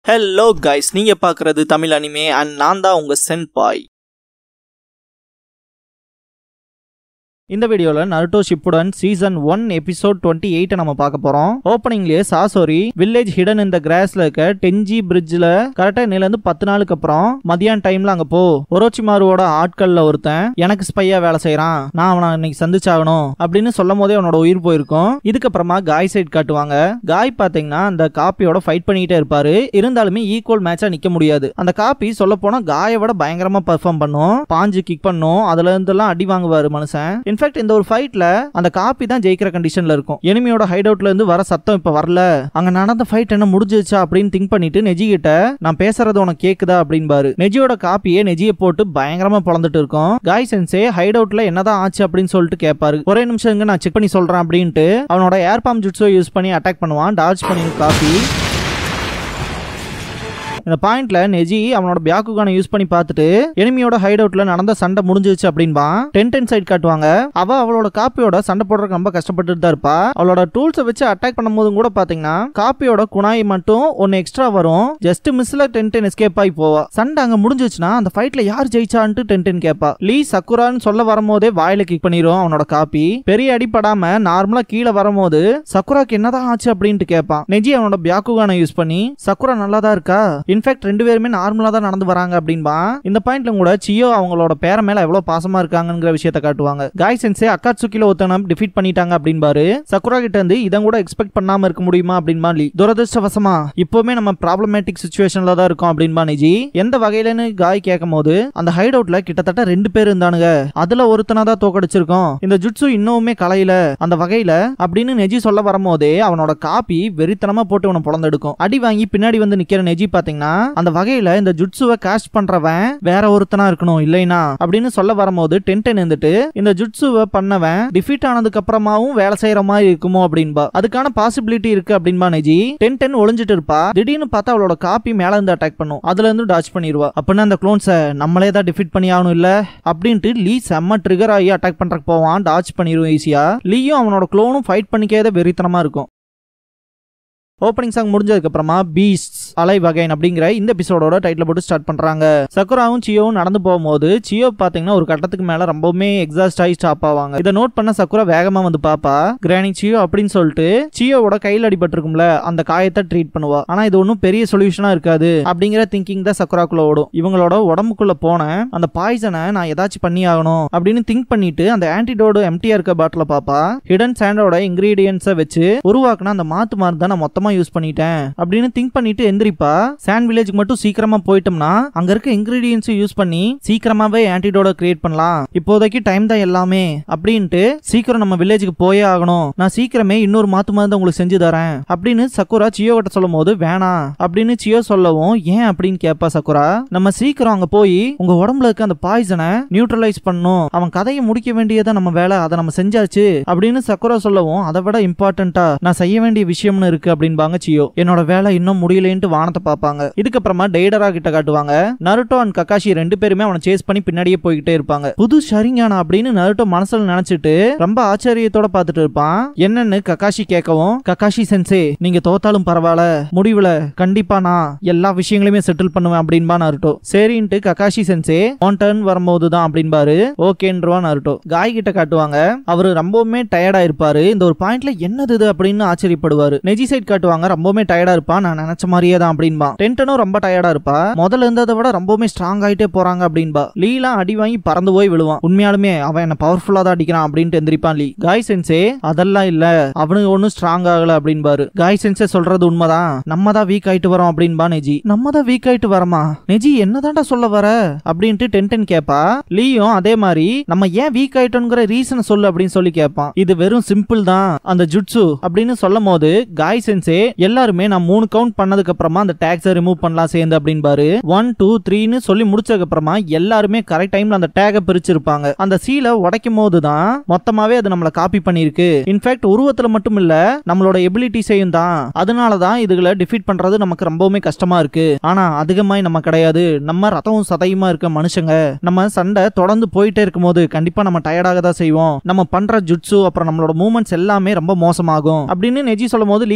hello guys நீங்க பார்க்கறது Tamil anime and நான் தான் உங்க சென்பாய் இந்த வீடியோவில் Naruto Shippuden season one episode twenty எயிட்டை நம்ம பார்க்க போகிறோம் ஓப்பனிங்லேயே சாசோரி வில்லேஜ் ஹிடன் இந்த கிராஸ்ல இருக்க டென்ஜி பிரிட்ஜில் கரெக்டாக இன்னிலேருந்து பத்து நாளுக்கு அப்புறம் மதியான டைமில் அங்கே போ ஒரோச்சிமாருவோட ஆட்களில் ஒருத்தன் எனக்கு ஸ்பையா வேலை செய்கிறான் நான் அவனை இன்னைக்கு சந்திச்சாகணும் அப்படின்னு சொல்லும் போதே அவனோட உயிர் போயிருக்கும் இதுக்கப்புறமா காய் சைட் காட்டுவாங்க காய் பார்த்தீங்கன்னா அந்த காப்பியோட ஃபைட் பண்ணிக்கிட்டே இருப்பாரு இருந்தாலுமே ஈக்குவல் மேட்சா நிக்க முடியாது அந்த காப்பி சொல்ல போனா காயை விட பயங்கரமா பெர்ஃபார்ம் பண்ணும் பாஞ்சு கிக் பண்ணும் அதுல இருந்தெல்லாம் அடி வாங்குவாரு மனுஷன் இன்ஃபேக்ட் இந்த ஒரு ஃபைட்ல அந்த காப்பி தான் ஜெயிக்கிற கண்டிஷன்ல இருக்கும் எனிமியோட ஹைட் அவுட்ல இருந்து வர சத்தம் இப்ப வரல அங்க நடந்த ஃபைட் என்ன முடிஞ்சிருச்சா அப்படின்னு திங்க் பண்ணிட்டு நெஜி கிட்ட நான் பேசுறது உனக்கு கேக்குதா அப்படின்பாரு நெஜியோட காப்பியே நெஜியை போட்டு பயங்கரமா பொழந்துட்டு இருக்கும் காய் சென்சே ஹைட் அவுட்ல என்னதான் ஆச்சு அப்படின்னு சொல்லிட்டு கேட்பாரு ஒரே நிமிஷம் இங்க நான் செக் பண்ணி சொல்றேன் அப்படின்ட்டு அவனோட ஏர் பாம் ஜுட்ஸோ யூஸ் பண்ணி அட்டாக் பண்ணுவான் டார்ஜ் பண்ணி காப்பி இந்த பாயிண்ட்ல நெஜி அவனோட பியாக்குகான யூஸ் பண்ணி பார்த்துட்டு எனிமியோட ஹைட் அவுட்ல நடந்த சண்டை முடிஞ்சிருச்சு அப்படின்பா டென் டென் சைட் காட்டுவாங்க அவ அவளோட காப்பியோட சண்டை போடுறதுக்கு ரொம்ப கஷ்டப்பட்டு தான் இருப்பா அவளோட டூல்ஸை வச்சு அட்டாக் பண்ணும்போதும் கூட பாத்தீங்கன்னா காப்பியோட குணாய் மட்டும் ஒன்னு எக்ஸ்ட்ரா வரும் ஜஸ்ட் மிஸ்ல டென் டென் எஸ்கேப் ஆகி போவா சண்டை அங்க முடிஞ்சிச்சுன்னா அந்த ஃபைட்ல யார் ஜெயிச்சான்ட்டு டென் டென் கேப்பா லீ சக்குரான்னு சொல்ல வரும்போதே வாயில கிக் பண்ணிரும் அவனோட காப்பி பெரிய அடிப்படாம நார்மலா கீழே வரும்போது சக்குராக்கு என்னதான் ஆச்சு அப்படின்ட்டு கேட்பான் நெஜி அவனோட பியாக்குகான யூஸ் பண்ணி சக்குரா நல்லா தான் இருக்கா இன்ஃபேக்ட் ரெண்டு பேருமே நார்மலா தான் நடந்து வராங்க அப்படின்பா இந்த பாயிண்ட்ல கூட சியோ அவங்களோட பேர மேல எவ்வளவு பாசமா இருக்காங்கிற விஷயத்த காட்டுவாங்க காய் சென்சே அக்காட்சுக்கில ஒருத்தனை டிஃபீட் பண்ணிட்டாங்க அப்படின்பாரு சக்குரா கிட்ட இருந்து இதை கூட எக்ஸ்பெக்ட் பண்ணாம இருக்க முடியுமா அப்படின்பா லீ துரதிருஷ்டவசமா இப்பவுமே நம்ம ப்ராப்ளமேட்டிக் சுச்சுவேஷன்ல தான் இருக்கோம் அப்படின்பா நிஜி எந்த வகையிலன்னு காய் கேட்கும் போது அந்த ஹைட் அவுட்ல கிட்டத்தட்ட ரெண்டு பேர் இருந்தானுங்க அதுல ஒருத்தனா தான் தோக்கடிச்சிருக்கோம் இந்த ஜுட்சு இன்னுமே கலையில அந்த வகையில அப்படின்னு நெஜி சொல்ல வரும்போதே அவனோட காப்பி வெறித்தனமா போட்டு இவனை பொழந்தெடுக்கும் அடி வாங்கி பின்னாடி வந்து நிக்கிற நெஜி பாத்தீங்கன்னா அந்த வகையில இந்த ஜுட்சுவை காஸ்ட் பண்றவன் வேற ஒருத்தனா இருக்கணும் இல்லைனா அப்படின்னு சொல்ல வரும்போது டென்டன் இருந்துட்டு இந்த ஜுட்சுவை பண்ணவன் டிஃபீட் ஆனதுக்கு அப்புறமாவும் வேலை செய்யற மாதிரி இருக்குமோ அப்படின்பா அதுக்கான பாசிபிலிட்டி இருக்கு அப்படின்பா நெஜி டென் டென் ஒளிஞ்சிட்டு இருப்பா திடீர்னு பார்த்தா அவளோட காப்பி மேல இருந்து அட்டாக் பண்ணும் அதுல இருந்து டாச் பண்ணிடுவா அப்படின்னா அந்த குளோன்ஸை நம்மளே தான் டிஃபீட் பண்ணி ஆகணும் இல்ல அப்படின்ட்டு லீ செம்ம ட்ரிகர் ஆகி அட்டாக் பண்றதுக்கு போவான் டாச் பண்ணிடுவோம் ஈஸியா லீயும் அவனோட குளோனும் ஃபைட் பண்ணிக்கவே வெறித்தனமா இருக்கும் ஓப்பனிங் சாங் முடிஞ்சதுக்கு அப்புறமா பீஸ்ட் அலை வகைன் அப்படிங்கிற இந்த எபிசோடோட டைட்டில் போட்டு ஸ்டார்ட் பண்றாங்க சக்குராவும் சியோவும் நடந்து போகும்போது சியோ பாத்தீங்கன்னா ஒரு கட்டத்துக்கு மேல ரொம்பவுமே எக்ஸாஸ்ட் ஆகி ஸ்டாப் ஆவாங்க இதை நோட் பண்ண சக்குரா வேகமா வந்து பாப்பா கிரானி சியோ அப்படின்னு சொல்லிட்டு சியோவோட கையில் அடிபட்டிருக்கும்ல அந்த காயத்தை ட்ரீட் பண்ணுவா ஆனா இது ஒன்றும் பெரிய சொல்யூஷனா இருக்காது அப்படிங்கிற திங்கிங் தான் சக்குராக்குள்ள ஓடும் இவங்களோட உடம்புக்குள்ள போன அந்த பாய்சனை நான் ஏதாச்சும் பண்ணி ஆகணும் அப்படின்னு திங்க் பண்ணிட்டு அந்த ஆன்டிடோடு எம்டியா இருக்க பாட்டில பாப்பா ஹிடன் சாண்டோட இன்கிரீடியன்ஸை வச்சு உருவாக்குன அந்த மாத்து மருந்து நான் மொத்தமா யூஸ் பண்ணிட்டேன் அப்படின்னு திங்க் பண்ணிட்டு எந்திரிப்பா சாண்ட் வில்லேஜ்க்கு மட்டும் சீக்கிரமா போயிட்டோம்னா அங்க இருக்க இன்கிரீடியன்ஸ் யூஸ் பண்ணி சீக்கிரமாவே ஆன்டிடோட கிரியேட் பண்ணலாம் இப்போதைக்கு டைம் தான் எல்லாமே அப்படின்ட்டு சீக்கிரம் நம்ம வில்லேஜுக்கு போயே ஆகணும் நான் சீக்கிரமே இன்னொரு மாத்து மருந்து உங்களுக்கு செஞ்சு தரேன் அப்படின்னு சக்குரா சியோ கிட்ட சொல்லும் போது வேணாம் அப்படின்னு சியோ சொல்லவும் ஏன் அப்படின்னு கேப்பா சக்குரா நம்ம சீக்கிரம் அங்க போய் உங்க உடம்புல இருக்க அந்த பாய்சனை நியூட்ரலைஸ் பண்ணும் அவன் கதையை முடிக்க வேண்டியதான் நம்ம வேலை அதை நம்ம செஞ்சாச்சு அப்படின்னு சக்குரா சொல்லவும் அதை விட இம்பார்ட்டன்டா நான் செய்ய வேண்டிய விஷயம்னு இருக்கு அப்படின்பாங்க சியோ என்னோட வேலை இன்னும் முடியலன்ட்டு வானத்தை பார்ப்பாங்க இதுக்கப்புறமா டெய்டரா கிட்ட காட்டுவாங்க நருட்டோ அண்ட் கக்காஷி ரெண்டு பேருமே அவனை சேஸ் பண்ணி பின்னாடியே போய்கிட்டே இருப்பாங்க புது ஷரிங்கானா அப்படின்னு நருட்டோ மனசுல நினைச்சிட்டு ரொம்ப ஆச்சரியத்தோட பார்த்துட்டு இருப்பான் என்னன்னு கக்காஷி கேட்கவும் கக்காஷி சென்சே நீங்க தோத்தாலும் பரவாயில்ல முடிவுல கண்டிப்பா நான் எல்லா விஷயங்களையுமே செட்டில் பண்ணுவேன் அப்படின்பா நருட்டோ சரின்ட்டு கக்காஷி சென்சே ஒன் டர்ன் வரும்போது தான் அப்படின்பாரு ஓகேன்றவா நருட்டோ காய் கிட்ட காட்டுவாங்க அவரு ரொம்பவுமே டயர்டா இருப்பாரு இந்த ஒரு பாயிண்ட்ல என்னது இது அப்படின்னு ஆச்சரியப்படுவாரு நெஜி சைட் காட்டுவாங்க ரொம்பவுமே டயர்டா இருப்பா நான் நினைச்ச மாதிரியே தான் அப்படின்பா டென்டனும் ரொம்ப டயர்டா இருப்பா முதல்ல இருந்ததை விட ரொம்பவுமே ஸ்ட்ராங் ஆயிட்டே போறாங்க அப்படின்பா லீலாம் அடி வாங்கி பறந்து போய் விழுவான் உண்மையாலுமே அவன் என்ன பவர்ஃபுல்லா தான் அடிக்கிறான் அப்படின்ட்டு எந்திரிப்பான் லீ காய் சென்சே அதெல்லாம் இல்ல அவனுக்கு ஒன்னும் ஸ்ட்ராங் ஆகல அப்படின்பாரு காய் சென்சே சொல்றது உண்மைதான் நம்ம தான் வீக் ஆயிட்டு வரோம் அப்படின்பா நெஜி நம்ம தான் வீக் ஆயிட்டு வரமா நெஜி என்னதான்டா சொல்ல வர அப்படின்ட்டு டென்டன் கேப்பா லீயும் அதே மாதிரி நம்ம ஏன் வீக் ஆயிட்டோங்கிற ரீசன் சொல்லு அப்படின்னு சொல்லி கேட்பான் இது வெறும் சிம்பிள் தான் அந்த ஜுட்சு அப்படின்னு சொல்லும் போது காய் சென்சே எல்லாருமே நான் மூணு கவுண்ட் பண்ணதுக்கு அப்புறமா அந்த டேக்ஸை ரிமூவ் பண்ணலாம் சேர்ந்து அப்படின்பாரு ஒன் டூ த்ரீன்னு சொல்லி முடிச்சதுக்கு அப்புறமா எல்லாருமே கரெக்ட் டைம்ல அந்த டேகை பிரிச்சிருப்பாங்க அந்த சீலை உடைக்கும் போது தான் மொத்தமாவே அது நம்மள காப்பி பண்ணிருக்கு இன்ஃபேக்ட் உருவத்துல மட்டும் இல்ல நம்மளோட எபிலிட்டிஸையும் தான் அதனால தான் இதுகளை டிஃபீட் பண்றது நமக்கு ரொம்பவுமே கஷ்டமா இருக்கு ஆனா அதிகமாய் நம்ம கிடையாது நம்ம ரத்தமும் சதையுமா இருக்க மனுஷங்க நம்ம சண்டை தொடர்ந்து போயிட்டே இருக்கும்போது கண்டிப்பா நம்ம டயர்டாக தான் செய்வோம் நம்ம பண்ற ஜுட்ஸு அப்புறம் நம்மளோட மூமெண்ட்ஸ் எல்லாமே ரொம்ப மோசமாகும் அப்படின்னு நெஜி சொல்லும் போது லீ சைட் காட்டுவாங்க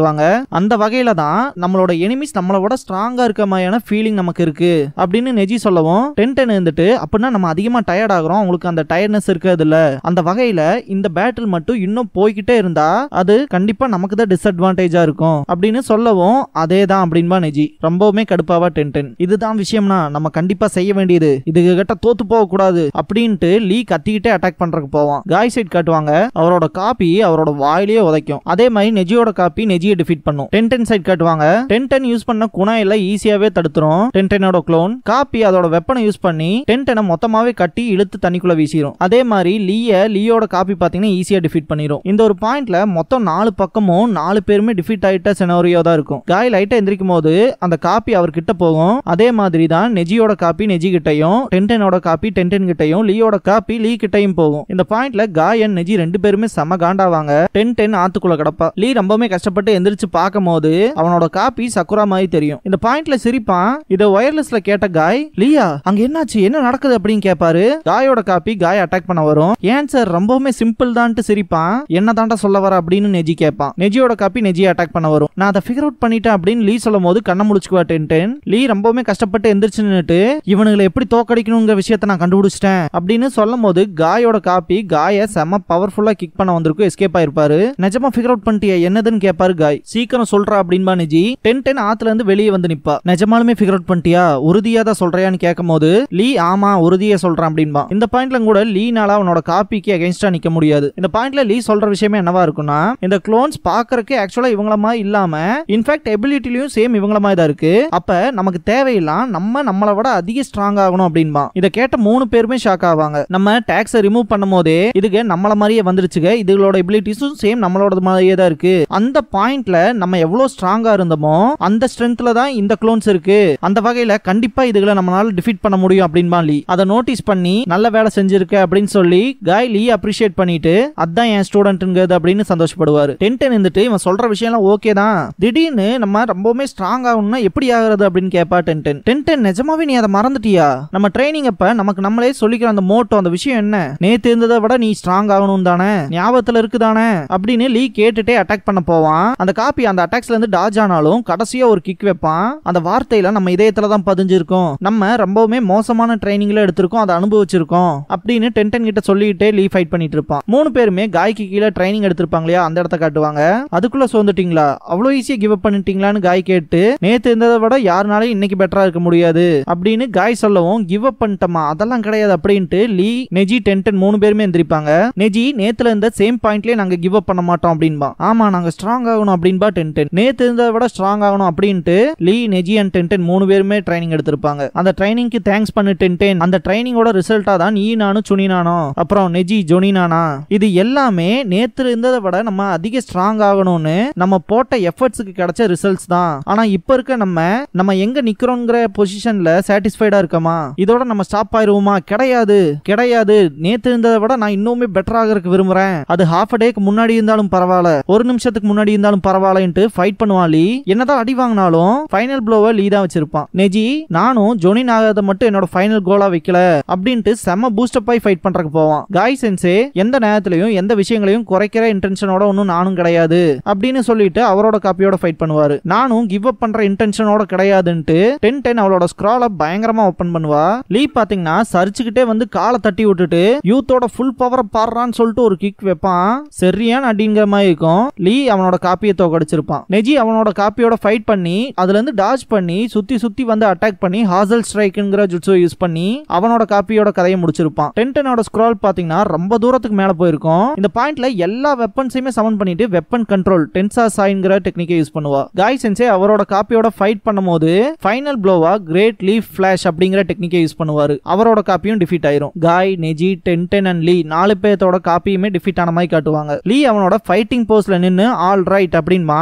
காட்டுவாங்க அந்த வகையில தான் நம்மளோட எனிமிஸ் நம்மளை விட ஸ்ட்ராங்கா இருக்க மாதிரியான ஃபீலிங் நமக்கு இருக்கு அப்படின்னு நெஜி சொல்லவும் டென் டென் இருந்துட்டு அப்படின்னா நம்ம அதிகமா டயர்ட் ஆகுறோம் உங்களுக்கு அந்த டயர்ட்னஸ் இருக்கிறது இல்ல அந்த வகையில இந்த பேட்டில் மட்டும் இன்னும் போய்கிட்டே இருந்தா அது கண்டிப்பா நமக்கு தான் டிஸ்அட்வான்டேஜா இருக்கும் அப்படின்னு சொல்லவும் அதே தான் அப்படின்பா நெஜி ரொம்பவுமே கடுப்பாவா டென் டென் இதுதான் விஷயம்னா நம்ம கண்டிப்பா செய்ய வேண்டியது இதுக்கு கிட்ட தோத்து போக கூடாது அப்படின்ட்டு லீ கத்திக்கிட்டே அட்டாக் பண்றதுக்கு போவான் காய் சைட் காட்டுவாங்க அவரோட காப்பி அவரோட வாயிலேயே உதைக்கும் அதே மாதிரி நெஜியோட காப்பி நெஜியை டிஃபீட் பண்ணும் டென் டென் சைட் காட்டுவாங்க டென் டென் யூஸ் பண்ண குணா எல்லாம் ஈஸியாவே தடுத்துரும் டென் டென்னோட க்ளோன் காப்பி அதோட வெப்பனை யூஸ் பண்ணி டென் டெனை மொத்தமாவே கட்டி இழுத்து தண்ணிக்குள்ள வீசிரும் அதே மாதிரி லீய லீயோட காப்பி பாத்தீங்கன்னா ஈஸியா டிஃபீட் பண்ணிரும் இந்த ஒரு பாயிண்ட்ல மொத்தம் நாலு பக்கமும் நாலு பேருமே டிஃபீட் ஆயிட்ட செனோரியோ தான் இருக்கும் காய் லைட்டா எந்திரிக்கும் போது அந்த காப்பி அவர் கிட்ட போகும் அதே மாதிரி தான் நெஜியோட காப்பி நெஜி கிட்டையும் டென்டெனோட காப்பி டென்டென் கிட்டையும் லீயோட காப்பி லீ கிட்டையும் போகும் இந்த பாயிண்ட்ல காய் அண்ட் நெஜி ரெண்டு பேருமே செம காண்டாவாங்க டென் டென் ஆத்துக்குள்ள கிடப்பா லீ ரொம்பவுமே கஷ்டப்பட்டு எந்திரிச்சு பார்க்கும் போது அவனோட காப்பி சக்குரா மாதிரி தெரியும் இந்த பாயிண்ட்ல சிரிப்பான் இத ஒயர்லெஸ்ல கேட்ட காய் லியா அங்க என்னாச்சு என்ன நடக்குது அப்படின்னு கேட்பாரு காயோட காப்பி காய் அட்டாக் பண்ண வரும் ஏன் சார் ரொம்பவுமே சிம்பிள் தான்ட்டு சிரிப்பான் என்ன தாண்டா சொல்ல வர அப்படின்னு நெஜி கேட்பான் நெஜியோட காப்பி நெஜியை அட்டாக் பண்ண வரும் நான் அதை ஃபிகர் அவுட் பண்ணிட்டேன் அப்படின்னு லீ சொல்லும் போது கண்ணை முழிச்சுக்குவா டென் டென் லீ ரொம்பவுமே கஷ்டப்பட்டு எந்திரிச்சு நின்னுட்டு இவனுங்களை எப்படி தோக்கடிக்கணுங்கிற விஷயத்த நான் கண்டுபிடிச்சிட்டேன் அப்படின்னு சொல்லும் போது காயோட காப்பி காய செம பவர்ஃபுல்லா கிக் பண்ண வந்திருக்கும் எஸ்கேப் ஆயிருப்பாரு நிஜமா ஃபிகர் அவுட் பண்ணிட்டியா என்னதுன்னு கேட்பாரு காய் சீக்கிரம் சொல்றா அப்படின்பா நிஜி டென் டென் ஆத்துல இருந்து வெளியே வந்து நிப்பா நிஜமாலுமே ஃபிகர் அவுட் பண்ணிட்டியா உறுதியா தான் சொல்றியான்னு கேட்கும் போது லீ ஆமா உறுதியா சொல்றான் அப்படின்பா இந்த பாயிண்ட்ல கூட லீனால அவனோட காப்பிக்கு அகைன்ஸ்டா நிக்க முடியாது இந்த பாயிண்ட்ல லீ சொல்ற விஷயமே என்னவா இருக்கும்னா இந்த க்ளோன்ஸ் பாக்குறதுக்கு ஆக்சுவலா இவங்கள மாதிரி இல்லாம இன்ஃபேக்ட் எபிலிட்டிலையும் சேம் இவங்கள மாதிரி தான் இருக்கு அப்ப நமக்கு தேவையில்லாம் நம்ம நம்மளை விட அதிக ஸ்ட்ராங் ஆகணும் அப்படின்பா இதை கேட்ட மூணு பேருமே ஷாக் ஆவாங்க நம்ம டேக்ஸை ரிமூவ் பண்ணும் போதே இதுக்கு நம்மள மாதிரியே வந்துருச்சுங்க இதுகளோட எபிலிட்டிஸும் சேம் நம்மளோட மாதிரியே தான் இருக்கு அந்த பாயிண்ட்ல நம்ம எவ்வளவு ஸ்ட்ராங்கா இருந்தோமோ அந்த ஸ்ட்ரென்த்ல தான் இந்த க்ளோன்ஸ் இருக்கு அந்த வகையில கண்டிப்பா இதுகளை நம்மளால டிஃபீட் பண்ண முடியும் அப்படின்பா லீ அதை நோட்டீஸ் பண்ணி நல்ல வேலை செஞ்சிருக்க அப்படின்னு சொல்லி காய் லீ அப்ரிஷியேட் பண்ணிட்டு அதான் என் ஸ்டூடெண்ட்ங்கிறது அப்படின்னு சந்தோஷப்படுவாரு டென் டென் இருந்துட்டு இவன் சொல்ற விஷயம்லாம் ஓகே தான் திடீர்னு நம்ம ரொம்பவுமே ஸ்ட்ராங் ஆகணும்னா எப்படி ஆகுறது அப்படின்னு கேட்பா டென் டென் டென் டென் நிஜமாவே நீ அதை மறந்துட்டியா நம்ம ட்ரைனிங் அப்ப நமக்கு நம்மளே சொல்லிக்கிற அந்த மோட்டோ அந்த விஷயம் என்ன நேத்து இருந்ததை விட நீ ஸ்ட்ராங் ஆகணும் தானே ஞாபகத்துல இருக்குதானே அப்படின்னு லீ கேட்டுட்டே அட்டாக் பண்ண போவான் அந்த காப்பி அந்த அட்டாக்ஸ்ல இருந்து டாஜ் ஆனாலும் கடைசியா ஒரு கிக் வைப்பான் அந்த வார்த்தையில நம்ம இதயத்துல தான் பதிஞ்சிருக்கோம் நம்ம ரொம்பவுமே மோசமான ட்ரைனிங்ல எடுத்திருக்கோம் அதை அனுபவிச்சிருக்கோம் அப்படின்னு டென்டன் கிட்ட சொல்லிட்டே லீ ஃபைட் பண்ணிட்டு இருப்பான் மூணு பேருமே காய்க்கு கீழே ட்ரைனிங் எடுத்திருப்பாங்க இல்லையா அந்த இடத்த காட்டுவாங்க அதுக்குள்ள சோர்ந்துட்டீங்களா அவ்வளவு ஈஸியா கிவ் அப் பண்ணிட்டீங்களான்னு காய் கேட்டு நேத்து இருந்ததை விட யாருனாலும் இன்னைக்கு பெட்டரா இருக்க முடியாது அப்படின்னு காய் சொல்லவும் கிவ் அப் பண்ணிட்டோமா அதெல்லாம் கிடையாது அப்படின்ட்டு லீ நெஜி டென்டன் மூணு பேருமே எந்திரிப்பாங்க நெஜி நேத்துல இருந்த சேம் பாயிண்ட்லயே நாங்க கிவ் அப் பண்ண மாட்டோம் அப்படின்பா ஆமா நாங்க ஸ்ட்ராங் ஆகணும் அப்படின்பா டென்டன் நேத்து இருந்ததை விட ஸ்ட்ராங் ஆகணும் அப்படின்ட்டு லீ நெஜி அண்ட் டென்டன் மூணு பேருமே ட்ரைனிங் எடுத்திருப்பாங்க அந்த ட்ரைனிங்க்கு தேங்க்ஸ் பண்ணு டென்டென் அந்த ட்ரைனிங்கோட ரிசல்ட்டா தான் நீ நானும் சுனி நானோ அப்புறம் நெஜி ஜொனி நானா இது எல்லாமே நேத்து இருந்ததை விட நம்ம அதிக ஸ்ட்ராங் ஆகணும்னு நம்ம போட்ட எஃபர்ட்ஸுக்கு கிடைச்ச ரிசல்ட்ஸ் தான் ஆனா இப்ப இருக்க நம்ம நம்ம எங்க நிக்கிறோங்கிற பொசிஷன்ல சாட்டிஸ்ஃபைடா இருக்கமா இதோட நம்ம ஸ்டாப் ஆயிருவோமா கிடையாது கிடையாது நேத்து இருந்ததை விட நான் இன்னுமே பெட்டர் ஆகிறதுக்கு விரும்புறேன் அது ஹாஃப் அ டேக்கு முன்னாடி இருந்தாலும் பரவாயில்ல ஒரு நிமிஷத்துக்கு முன்னாடி இருந்தாலும் பரவாயில்லன்ட்டு ஃபைட் பண்ணுவான் லீ என்னதான் அடி வாங்கினாலும் ஃபைனல் ப்ளோவை லீ தான் வச்சிருப்பான் நெஜி நானும் ஜொனின் ஆகாத மட்டும் என்னோட ஃபைனல் கோலா வைக்கல அப்படின்ட்டு செம்ம பூஸ்டப் ஆகி ஃபைட் பண்றதுக்கு போவான் காய் சென்சே எந்த நேரத்திலையும் எந்த விஷயங்களையும் குறைக்கிற இன்டென்ஷனோட ஒன்றும் நானும் கிடையாது அப்படின்னு சொல்லிட்டு அவரோட காப்பியோட ஃபைட் பண்ணுவாரு நானும் கிவ் அப் பண்ற இன்டென்ஷனோட கிடையாதுன்ட்டு டென் டென் அவளோட ஸ்க்ரால பயங்கரமா ஓப்பன் பண்ணுவா லீ பாத்தீங்கன்னா சரிச்சுக்கிட்டே வந்து காலை தட்டி விட்டுட்டு யூத்தோட ஃபுல் பவரை பாடுறான்னு சொல்லிட்டு ஒரு கிக் வைப்பான் சரியான அடிங்கிற மாதிரி இருக்கும் லீ அவனோட காப்பியை தோக்கடிச்சிருப்பான் நெஜி அவனோட காப்பியோட ஃபைட் பண்ணி அதுல இருந்து டாஜ் பண்ணி சுத்தி சுத்தி வந்து அட்டாக் பண்ணி ஹாசல் ஸ்ட்ரைக்குங்கிற ஜுட்ஸோ யூஸ் பண்ணி அவனோட காப்பியோட கதையை முடிச்சிருப்பான் டென்டனோட ஸ்க்ரால் பாத்தீங்கன்னா ரொம்ப தூரத்துக்கு மேல போயிருக்கும் இந்த பாயிண்ட்ல எல்லா வெப்பன்ஸையுமே சமன் பண்ணிட்டு வெப்பன் கண்ட்ரோல் டென்சா சாயின்கிற டெக்னிக்கை யூஸ் பண்ணுவா காய் சென்சே அவரோட காப்பியோட ஃபைட் பண்ணும்போது ஃபைனல் ப்ளோவா கிரேட் லீஃப் ஃபிளாஷ் அப்படிங்கிற டெக்னிக்கை யூஸ் பண்ணுவாரு அவரோட காப்பியும் டிஃபீட் ஆயிரும் காய் நெஜி டென்டென் அண்ட் லீ நாலு பேர்த்தோட காப்பியுமே டிஃபீட் ஆன மாதிரி காட்டுவாங்க லீ அவனோட ஃபைட்டிங் போஸ்ட்ல நின்னு ஆல் ரைட் அப்படின்பா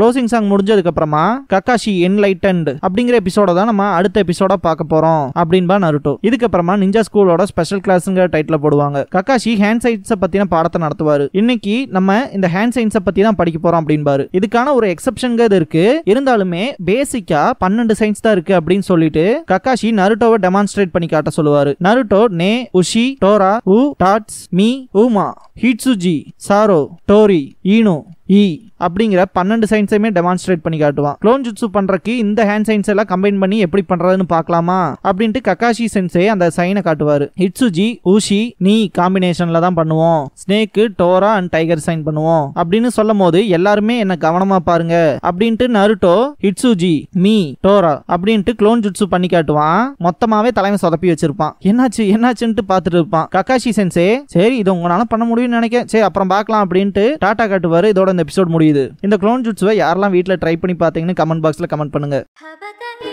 க்ளோசிங் சாங் முடிஞ்சதுக்கு அப்புறமா கக்காஷி என்லைட்டன்ட் அப்படிங்கிற எபிசோட தான் நம்ம அடுத்த எபிசோட பார்க்க போறோம் அப்படின்பா நருட்டோ இதுக்கப்புறமா நிஞ்சா ஸ்கூலோட ஸ்பெஷல் கிளாஸ்ங்கிற டைட்டில் போடுவாங்க கக்காஷி ஹேண்ட் சயின்ஸை பத்தின பாடத்தை நடத்துவாரு இன்னைக்கு நம்ம இந்த ஹேண்ட் சயின்ஸை பத்தி தான் படிக்க போறோம் அப்படின்பாரு இதுக்கான ஒரு எக்ஸப்ஷன்கிறது இருக்கு இருந்தாலுமே பேசிக்கா பன்னெண்டு சயின்ஸ் தான் இருக்கு அப்படின்னு சொல்லிட்டு கக்காஷி நருட்டோவை டெமான்ஸ்ட்ரேட் பண்ணி காட்ட சொல்லுவாரு நருட்டோ நே உஷி டோரா உ டாட்ஸ் மீ ஊமா ஹிட்சுஜி சாரோ டோரி ஈனோ இ அப்படிங்கிற பன்னெண்டு சயின்ஸையுமே டெமான்ஸ்ட்ரேட் பண்ணி காட்டுவான் க்ளோன் ஜுட்ஸு பண்றதுக்கு இந்த ஹேண்ட் சயின்ஸ் எல்லாம் கம்பைன் பண்ணி எப்படி பண்றதுன்னு பார்க்கலாமா அப்படின்ட்டு கக்காஷி சென்சே அந்த சைனை காட்டுவாரு ஹிட்சுஜி ஊஷி நீ காம்பினேஷன்ல தான் பண்ணுவோம் ஸ்னேக்கு டோரா அண்ட் டைகர் சைன் பண்ணுவோம் அப்படின்னு சொல்லும் போது எல்லாருமே என்ன கவனமா பாருங்க அப்படின்ட்டு நருட்டோ ஹிட்சுஜி மீ டோரா அப்படின்ட்டு க்ளோன் ஜுட்ஸு பண்ணி காட்டுவான் மொத்தமாவே தலைமை சொதப்பி வச்சிருப்பான் என்னாச்சு என்னாச்சுன்ட்டு பார்த்துட்டு இருப்பான் கக்காஷி சென்சே சரி இது உங்களால பண்ண முடியும்னு நினைக்கிறேன் சரி அப்புறம் பார்க்கலாம் அப்படின்ட்டு டாட்டா காட்டுவாரு இதோட இந்த எபிசோட் முடியுது இந்த க்ளோன் ஜுட்ஸுவை யாரெல்லாம் வீட்டில் ட்ரை பண்ணி பார்த்தீங்கன்னு கமெண்ட் பாக்ஸ்ல கமெண்ட் பண்ணுங்க 羽ばたい